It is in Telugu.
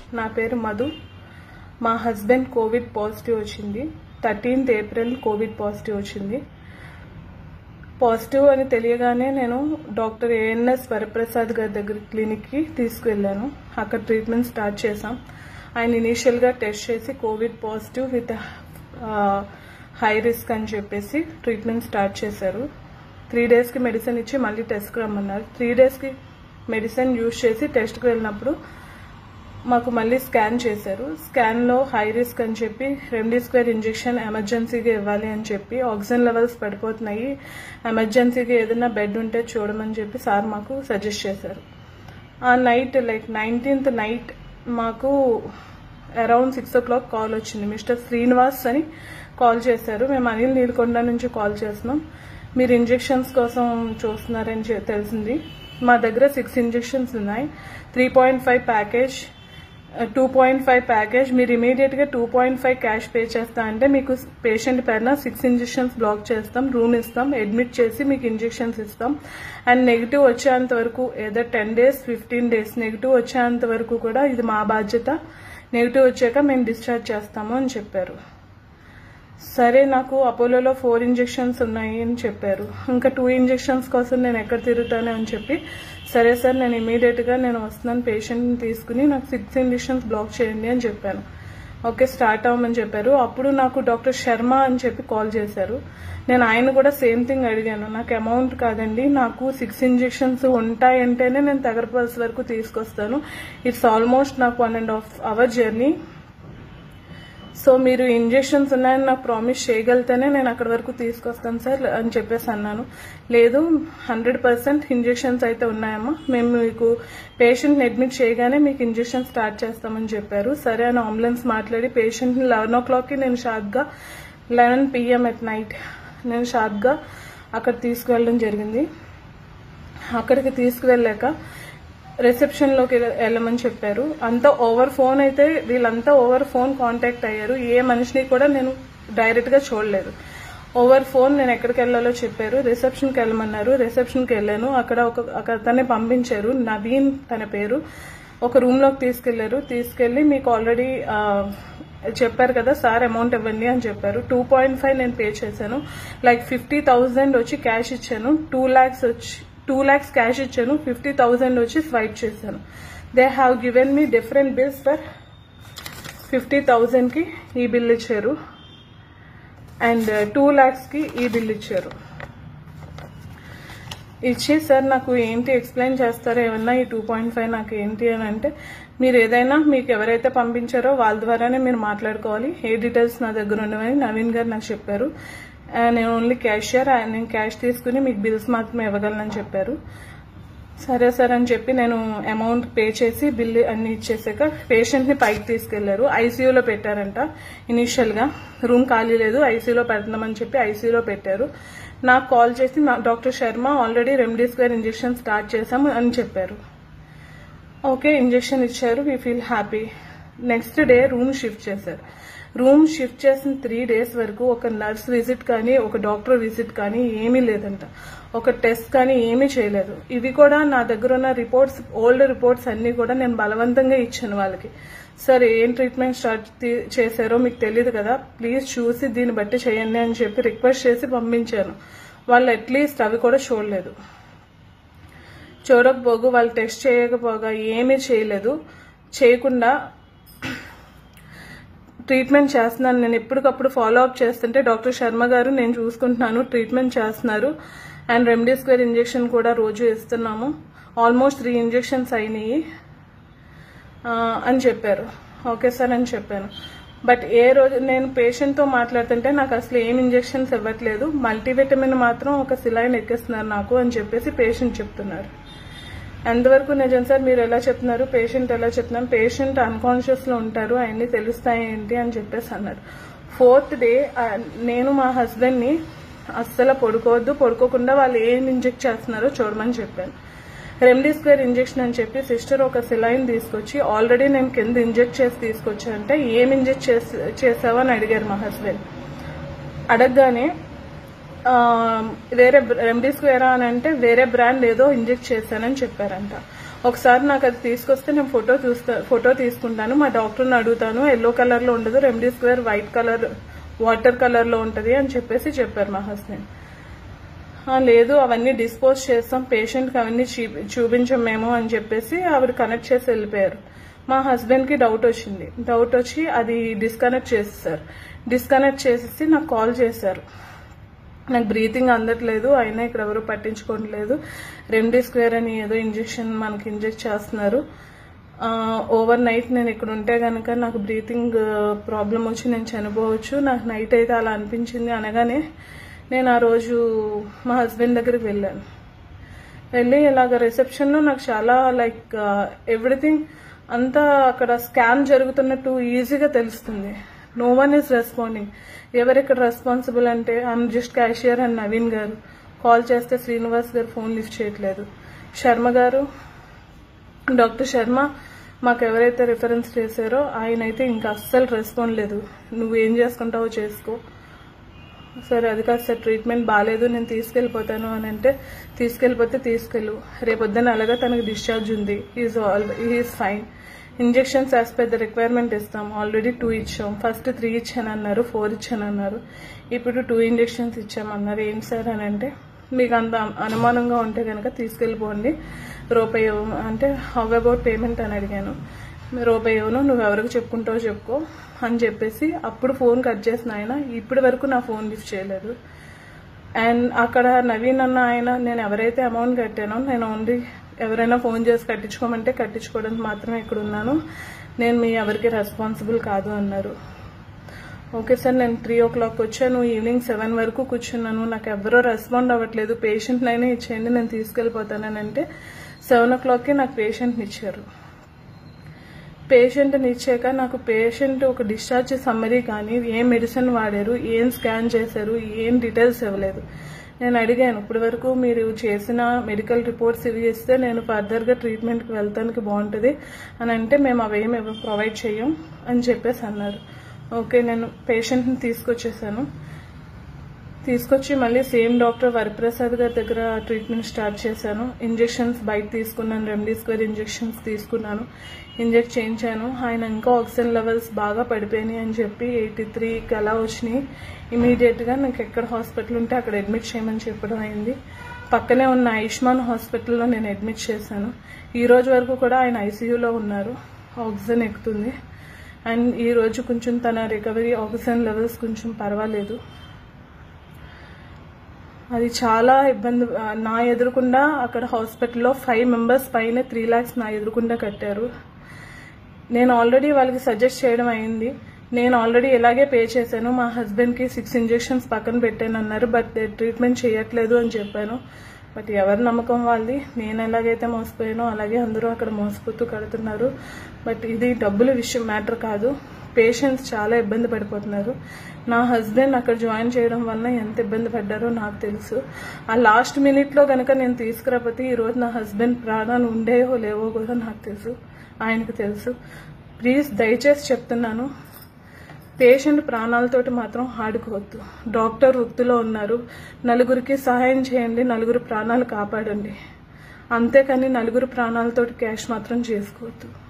నా పేరు మధు మా హస్బెండ్ కోవిడ్ పాజిటివ్ వచ్చింది థర్టీన్త్ ఏప్రిల్ కోవిడ్ పాజిటివ్ వచ్చింది పాజిటివ్ అని తెలియగానే నేను డాక్టర్ ఏఎన్ఎస్ వరప్రసాద్ గారి దగ్గర క్లినిక్కి తీసుకువెళ్ళాను అక్కడ ట్రీట్మెంట్ స్టార్ట్ చేసాం ఆయన ఇనీషియల్గా టెస్ట్ చేసి covid positive with high risk అని చెప్పేసి ట్రీట్మెంట్ స్టార్ట్ చేశారు త్రీ డేస్కి మెడిసిన్ ఇచ్చి మళ్ళీ టెస్ట్కి రమ్మన్నారు త్రీ డేస్కి మెడిసిన్ యూజ్ చేసి టెస్ట్కి వెళ్ళినప్పుడు మాకు మళ్ళీ స్కాన్ చేశారు స్కాన్లో హై రిస్క్ అని చెప్పి రెమ్డెసివిర్ ఇంజెక్షన్ ఎమర్జెన్సీగా ఇవ్వాలి అని చెప్పి ఆక్సిజన్ లెవెల్స్ పడిపోతున్నాయి ఎమర్జెన్సీగా ఏదైనా బెడ్ ఉంటే చూడమని చెప్పి సార్ మాకు సజెస్ట్ చేశారు ఆ నైట్ లైక్ నైన్టీన్త్ నైట్ మాకు around six o'clock call వచ్చింది మిస్టర్ శ్రీనివాస్ అని కాల్ చేశారు మేము అనిల్ నీలకొండ నుంచి కాల్ చేస్తున్నాం మీరు ఇంజెక్షన్స్ కోసం చూస్తున్నారని చె- తెలిసింది మా దగ్గర సిక్స్ ఇంజెక్షన్స్ ఉన్నాయి three point five package two point five package మీరు ఇమీడియట్ గా two point five cash pay చేస్తా అంటే మీకు పేషెంట్ పైన సిక్స్ ఇంజెక్షన్స్ బ్లాక్ చేస్తాం రూమ్ ఇస్తాం అడ్మిట్ చేసి మీకు ఇంజెక్షన్స్ ఇస్తాం అండ్ నెగిటివ్ వచ్చేంత వరకు ఏదో ten days fifteen days negative వచ్చేంత వరకు కూడా ఇది మా బాధ్యత నెగిటివ్ వచ్చాక మేము డిశ్చార్జ్ చేస్తాము అని చెప్పారు సరే నాకు అపోలోలో ఫోర్ ఇంజెక్షన్స్ ఉన్నాయి అని చెప్పారు ఇంకా టూ ఇంజెక్షన్స్ కోసం నేను ఎక్కడ తిరుగుతాను అని చెప్పి సరే సార్ నేను ఇమీడియట్ గా నేను వస్తున్నాను పేషెంట్ని తీసుకుని నాకు సిక్స్ ఇంజెక్షన్స్ బ్లాక్ చేయండి అని చెప్పాను ఓకే స్టార్ట్ అవ్వమని చెప్పారు అప్పుడు నాకు డాక్టర్ శర్మ అని చెప్పి కాల్ చేశారు నేను ఆయన కూడా సేమ్ థింగ్ అడిగాను నాకు అమౌంట్ కాదండి నాకు సిక్స్ ఇంజెక్షన్స్ ఉంటాయంటేనే నేను తగరపల్స్ వరకు తీసుకొస్తాను ఇట్స్ ఆల్మోస్ట్ నాకు one and half hour journey so మీరు ఇంజెక్షన్స్ ఉన్నాయని నాకు ప్రామిస్ చేయగలితేనే నేను అక్కడి వరకు తీసుకొస్తాను సార్ అని చెప్పేసి అన్నాను లేదు హండ్రెడ్ పర్సెంట్ ఇంజెక్షన్స్ అయితే ఉన్నాయమ్మా మేము మీకు పేషెంట్ని అడ్మిట్ చేయగానే మీకు ఇంజెక్షన్ స్టార్ట్ చేస్తామని చెప్పారు సరే అని అంబులెన్స్ మాట్లాడి పేషెంట్ని లెవెన్ ఓ క్లాక్కి నేను షార్ప్గా లెవెన్ పిఎం ఎట్ నైట్ నేను షార్ప్గా అక్కడ తీసుకువెళ్ళడం జరిగింది అక్కడికి తీసుకువెళ్ళాక రిసెప్షన్ లోకి వెళ్ళమని చెప్పారు అంతా ఓవర్ ఫోన్ అయితే వీళ్ళంతా ఓవర్ ఫోన్ కాంటాక్ట్ అయ్యారు ఏ మనిషిని కూడా నేను డైరెక్ట్ గా చూడలేదు ఓవర్ ఫోన్ నేను ఎక్కడికి వెళ్ళాలో చెప్పారు రిసెప్షన్కి వెళ్ళమన్నారు రిసెప్షన్కి వెళ్ళాను అక్కడ ఒక ఒక అతన్ని పంపించారు నవీన్ తన పేరు ఒక రూమ్ లోకి తీసుకెళ్లారు తీసుకెళ్లి మీకు ఆల్రెడీ చెప్పారు కదా సార్ అమౌంట్ ఇవ్వండి అని చెప్పారు టూ పాయింట్ ఫైవ్ నేను పే చేశాను లైక్ ఫిఫ్టీ థౌసండ్ వచ్చి క్యాష్ ఇచ్చాను టూ ల్యాక్స్ వచ్చి టూ ల్యాక్స్ క్యాష్ ఇచ్చాను ఫిఫ్టీ థౌసండ్ వచ్చి స్వైప్ చేశాను they have given me different bills for fifty థౌజండ్కి ఈ బిల్ ఇచ్చారు అండ్ టూ ల్యాక్స్కి ఈ బిల్ ఇచ్చారు ఇచ్చి సార్ నాకు ఏంటి ఎక్స్ప్లెయిన్ చేస్తారో ఏమన్నా ఈ టూ పాయింట్ ఫైవ్ నాకు ఏంటి అని అంటే మీరు ఏదైనా మీకు ఎవరైతే పంపించారో వాళ్ళ ద్వారానే మీరు మాట్లాడుకోవాలి ఏ డీటెయిల్స్ నా దగ్గర ఉన్నవని నవీన్ గారు నాకు చెప్పారు ఆ, నేను ఓన్లీ క్యాషియర్ నేను క్యాష్ తీసుకుని మీకు బిల్స్ మాత్రమే ఇవ్వగలనని చెప్పారు సరే సార్ అని చెప్పి నేను అమౌంట్ పే చేసి బిల్ అన్ని ఇచ్చేసాక పేషెంట్ ని పైకి తీసుకెళ్లారు ఐసీయూలో పెట్టారంట ఇనీషియల్ గా రూమ్ ఖాళీ లేదు ఐసీయూలో పెడుతున్నామని చెప్పి ఐసీయూలో పెట్టారు నాకు కాల్ చేసి మా doctor Sharma already remdesivir injection start చేశాము అని చెప్పారు ఓకే ఇంజెక్షన్ ఇచ్చారు we feel happy next day room shift చేశారు రూమ్ షిఫ్ట్ చేసిన త్రీ డేస్ వరకు ఒక నర్స్ విజిట్ కానీ ఒక డాక్టర్ విజిట్ కానీ ఏమీ లేదంట ఒక టెస్ట్ కానీ ఏమీ చేయలేదు ఇవి కూడా నా దగ్గర ఉన్న రిపోర్ట్స్ ఓల్డ్ రిపోర్ట్స్ అన్ని కూడా నేను బలవంతంగా ఇచ్చాను వాళ్ళకి సార్ ఏం ట్రీట్మెంట్ స్టార్ట్ తీ- చేశారో మీకు తెలియదు కదా ప్లీజ్ చూసి దీన్ని బట్టి చేయండి అని చెప్పి రిక్వెస్ట్ చేసి పంపించాను వాళ్ళు అట్లీస్ట్ అవి కూడా చూడలేదు చూడకపోగా వాళ్ళు టెస్ట్ చేయకపోగా ఏమీ చేయలేదు చేయకుండా ట్రీట్మెంట్ చేస్తున్నాను నేను ఎప్పటికప్పుడు ఫాలో అప్ చేస్తుంటే డాక్టర్ శర్మ గారు నేను చూసుకుంటున్నాను ట్రీట్మెంట్ చేస్తున్నారు అండ్ రెమ్డెసివిర్ ఇంజెక్షన్ కూడా రోజు ఇస్తున్నాము ఆల్మోస్ట్ త్రీ ఇంజెక్షన్స్ అయినాయి ఆ, అని చెప్పారు ఓకే సార్ అని చెప్పాను బట్ ఏ రోజు నేను పేషెంట్తో మాట్లాడుతుంటే నాకు అసలు ఏం ఇంజెక్షన్స్ ఇవ్వట్లేదు మల్టీవిటమిన్ మాత్రం ఒక సిలైన్ ఎక్కిస్తున్నారు నాకు అని చెప్పేసి పేషెంట్ చెప్తున్నారు ఎంతవరకు నిజం సార్ మీరు ఎలా చెప్తున్నారు పేషెంట్ ఎలా చెప్తున్నారు పేషెంట్ అన్కాన్షియస్ లో ఉంటారు అవన్నీ తెలుస్తాయి ఏంటి అని చెప్పేసి అన్నారు ఫోర్త్ డే నేను మా హస్బెండ్ ని అస్సలు పడుకోవద్దు పడుకోకుండా వాళ్ళు ఏం ఇంజెక్ట్ చేస్తున్నారో చూడమని చెప్పాను రెమ్డెసివిర్ ఇంజెక్షన్ అని చెప్పి సిస్టర్ ఒక సిలైన్ తీసుకొచ్చి ఆల్రెడీ నేను కింద ఇంజెక్ట్ చేసి తీసుకొచ్చానంటే ఏం ఇంజెక్ట్ చేసావా అని అడిగారు మా హస్బెండ్ అడగగానే ఆ, వేరే రెమ్డెసివిర్ అని అంటే వేరే బ్రాండ్ ఏదో ఇంజెక్ట్ చేశానని చెప్పారంట ఒకసారి నాకు అది తీసుకొస్తే నేను ఫోటో చూస్తా ఫోటో తీసుకుంటాను మా డాక్టర్ని అడుగుతాను ఎల్లో కలర్లో ఉండదు remedy square white colour water కలర్లో ఉంటుంది అని చెప్పేసి చెప్పారు మా హస్బెండ్ "ఆ, లేదు అవన్నీ డిస్పోజ్ చేస్తాం పేషెంట్కి అవన్నీ చూ- చూపించం మేము అని చెప్పేసి ఆవిడ కనెక్ట్ చేసి వెళ్ళిపోయారు మా హస్బెండ్కి డౌట్ వచ్చింది డౌట్ వచ్చి అది డిస్కనెక్ట్ చేసేసారు డిస్కనెక్ట్ చేసేసి నాకు కాల్ చేశారు నాకు బ్రీతింగ్ అందట్లేదు అయినా ఇక్కడ ఎవరు పట్టించుకోవట్లేదు రెమ్డీ స్క్వేర్ అని ఏదో ఇంజెక్షన్ మనకి ఇంజెక్ట్ చేస్తున్నారు ఓవర్ నైట్ నేను ఇక్కడ ఉంటే కనుక నాకు బ్రీతింగ్ ప్రాబ్లం వచ్చి నేను చనిపోవచ్చు నాకు నైట్ అయితే అలా అనిపించింది అనగానే నేను ఆ రోజు మా హస్బెండ్ దగ్గరికి వెళ్ళాను వెళ్ళి ఇలాగ రిసెప్షన్లో నాకు చాలా లైక్ ఎవ్రీథింగ్ అంతా అక్కడ స్కామ్ జరుగుతున్నట్టు ఈజీగా తెలుస్తుంది నో వన్ ఈజ్ రెస్పాండింగ్ ఎవరు ఇక్కడ రెస్పాన్సిబుల్ అంటే I'm just cashier and Naveen గారు కాల్ చేస్తే శ్రీనివాస్ గారు ఫోన్ లిఫ్ట్ చేయట్లేదు శర్మ గారు డాక్టర్ శర్మ మాకు ఎవరైతే రిఫరెన్స్ చేశారో ఆయన అయితే ఇంకా అస్సలు రెస్పాండ్ లేదు నువ్వు ఏం చేసుకుంటావో చేసుకో సరే అది కాదు సార్ ట్రీట్మెంట్ బాగాలేదు నేను తీసుకెళ్ళిపోతాను అని అంటే తీసుకెళ్ళిపోతే తీసుకెళ్ళు రేపొద్దున అలాగా తనకి డిశ్చార్జ్ ఉంది is all is fine injections as పెద్ద రిక్వైర్మెంట్ ఇస్తాం ఆల్రెడీ టూ ఇచ్చాం ఫస్ట్ త్రీ ఇచ్చానన్నారు ఫోర్ ఇచ్చానన్నారు ఇప్పుడు టూ ఇంజెక్షన్స్ ఇచ్చామన్నారు ఏంటి సార్ అని అంటే మీకు అంత అనుమానంగా ఉంటే కనుక తీసుకెళ్ళిపోండి రూపాయి ఇవ్వ- అంటే హౌ అబౌట్ పేమెంట్ అని అడిగాను రూపాయి ఇవ్వను నువ్వు ఎవరికి చెప్పుకుంటావో చెప్పుకో అని చెప్పేసి అప్పుడు ఫోన్ కట్ చేసిన ఆయన ఇప్పటి వరకు నా ఫోన్ లిఫ్ట్ చేయలేదు అండ్ అక్కడ నవీన్ అన్న ఆయన నేను ఎవరైతే అమౌంట్ కట్టానో నేను ఓన్లీ ఎవరైనా ఫోన్ చేసి కట్టించుకోమంటే కట్టించుకోవడానికి మాత్రమే ఇక్కడ ఉన్నాను నేను మీ ఎవరికి రెస్పాన్సిబుల్ కాదు అన్నారు ఓకే సార్ నేను త్రీ ఓ క్లాక్ వచ్చాను ఈవినింగ్ సెవెన్ వరకు కూర్చున్నాను నాకు ఎవరో రెస్పాండ్ అవ్వట్లేదు పేషెంట్నైనా ఇచ్చేయండి నేను తీసుకెళ్ళిపోతానని అంటే సెవెన్ ఓ క్లాక్కి నాకు పేషెంట్ని ఇచ్చారు పేషెంట్ని ఇచ్చాక నాకు పేషెంట్ ఒక డిశ్చార్జ్ సమ్మరీ కానీ ఏం మెడిసిన్ వాడారు ఏం స్కాన్ చేశారు ఏం డీటెయిల్స్ ఇవ్వలేదు నేను అడిగాను ఇప్పటి వరకు మీరు చేసిన మెడికల్ రిపోర్ట్స్ ఇవి ఇస్తే నేను ఫర్దర్గా ట్రీట్మెంట్కి వెళ్తానికి బాగుంటుంది అని అంటే మేము అవేమి ప్రొవైడ్ చేయం అని చెప్పేసి అన్నారు ఓకే నేను పేషెంట్ని తీసుకొచ్చేసాను తీసుకొచ్చి మళ్ళీ సేమ్ డాక్టర్ వరప్రసాద్ గారి దగ్గర ట్రీట్మెంట్ స్టార్ట్ చేశాను ఇంజెక్షన్స్ బయట తీసుకున్నాను రెమ్డీ స్క్వేర్ ఇంజెక్షన్స్ తీసుకున్నాను ఇంజెక్ట్ చేయించాను ఆయన ఇంకా ఆక్సిజన్ లెవెల్స్ బాగా పడిపోయినాయి అని చెప్పి ఎయిటీ త్రీకి అలా వచ్చినాయి ఇమీడియట్గా నాకు ఎక్కడ హాస్పిటల్ ఉంటే అక్కడ అడ్మిట్ చేయమని చెప్పడం అయింది పక్కనే ఉన్న ఆయుష్మాన్ హాస్పిటల్లో నేను అడ్మిట్ చేశాను ఈ రోజు వరకు కూడా ఆయన ఐసీయూలో ఉన్నారు ఆక్సిజన్ ఎక్కుతుంది అండ్ ఈ రోజు కొంచెం తన రికవరీ ఆక్సిజన్ లెవెల్స్ కొంచెం పర్వాలేదు అది చాలా ఇబ్బంది ఆ, నా ఎదురుకుండా అక్కడ హాస్పిటల్లో ఫైవ్ మెంబర్స్ పైన త్రీ ల్యాక్స్ నా ఎదురుకుండా కట్టారు నేను ఆల్రెడీ వాళ్ళకి సజెస్ట్ చేయడం అయింది నేను ఆల్రెడీ ఇలాగే పే చేశాను మా హస్బెండ్కి సిక్స్ ఇంజెక్షన్స్ పక్కన పెట్టాను అన్నారు బట్ ట్రీట్మెంట్ చేయట్లేదు అని చెప్పాను బట్ ఎవరి నమ్మకం వాళ్ళది నేను ఎలాగైతే మోసపోయానో అలాగే అందరూ అక్కడ మోసపోతూ కడుతున్నారు బట్ ఇది డబ్బుల విషయం మ్యాటర్ కాదు పేషెంట్స్ చాలా ఇబ్బంది పడిపోతున్నారు నా హస్బెండ్ అక్కడ జాయిన్ చేయడం వల్ల ఎంత ఇబ్బంది పడ్డారో నాకు తెలుసు ఆ లాస్ట్ మినిట్లో కనుక నేను తీసుకురాకపోతే ఈరోజు నా హస్బెండ్ ప్రాణాలు ఉండేవో లేవో కూడా నాకు తెలుసు ఆయనకు తెలుసు ప్లీజ్ దయచేసి చెప్తున్నాను పేషెంట్ ప్రాణాలతోటి మాత్రం ఆడుకోవద్దు డాక్టర్ వృత్తిలో ఉన్నారు నలుగురికి సహాయం చేయండి నలుగురు ప్రాణాలు కాపాడండి అంతేకాని నలుగురు ప్రాణాలతోటి క్యాష్ మాత్రం చేసుకోవద్దు